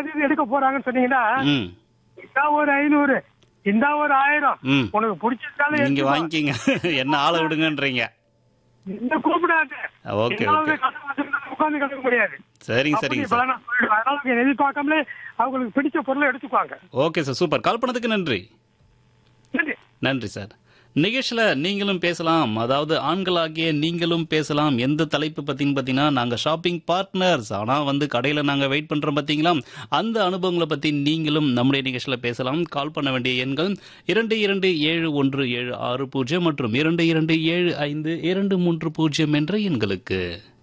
அது இது எடுக்க போறாங்கன்னு சொன்னீங்கன்னா ம் இந்தா ஒரு ஐநூறு இந்தா ஒரு ஆயிரம் ம் உனக்கு பிடிச்சிருந்தாலும் நீங்க எடுத்துக்கோ. வாங்கிக்கிங்க என்ன ஆளை விடுங்கன்றீங்க இந்த கூப்பிடாது ஓகே என்னாவது ஓகே கடன் வச்சிருந்தா உட்கார்ந்து கிடக்க முடியாது சரிங்க அப்படி சரிங்க சார் பலனா போயிடும். அதனால நீங்க எதிர்பார்க்காமலே அவங்களுக்கு பிடிச்ச பொருளை எடுத்துக்குவாங்க ஓகே சார் சூப்பர் கால் பண்ணதுக்கு நன்றி நன்றி நன்றி சார் நிகழ்ச்சியில் நீங்களும் பேசலாம் அதாவது ஆண்களாகிய நீங்களும் பேசலாம் எந்த தலைப்பு பற்றின்னு பார்த்தீங்கன்னா நாங்கள் ஷாப்பிங் பார்ட்னர்ஸ் ஆனால் வந்து கடையில் நாங்கள் வெயிட் பண்ணுறோம் பார்த்தீங்களா அந்த அனுபவங்களை பற்றி நீங்களும் நம்முடைய நிகழ்ச்சியில் பேசலாம் கால் பண்ண வேண்டிய எண்கள் இரண்டு இரண்டு ஏழு ஒன்று ஏழு ஆறு பூஜ்ஜியம் மற்றும் இரண்டு இரண்டு ஏழு ஐந்து இரண்டு மூன்று பூஜ்ஜியம் என்ற எண்களுக்கு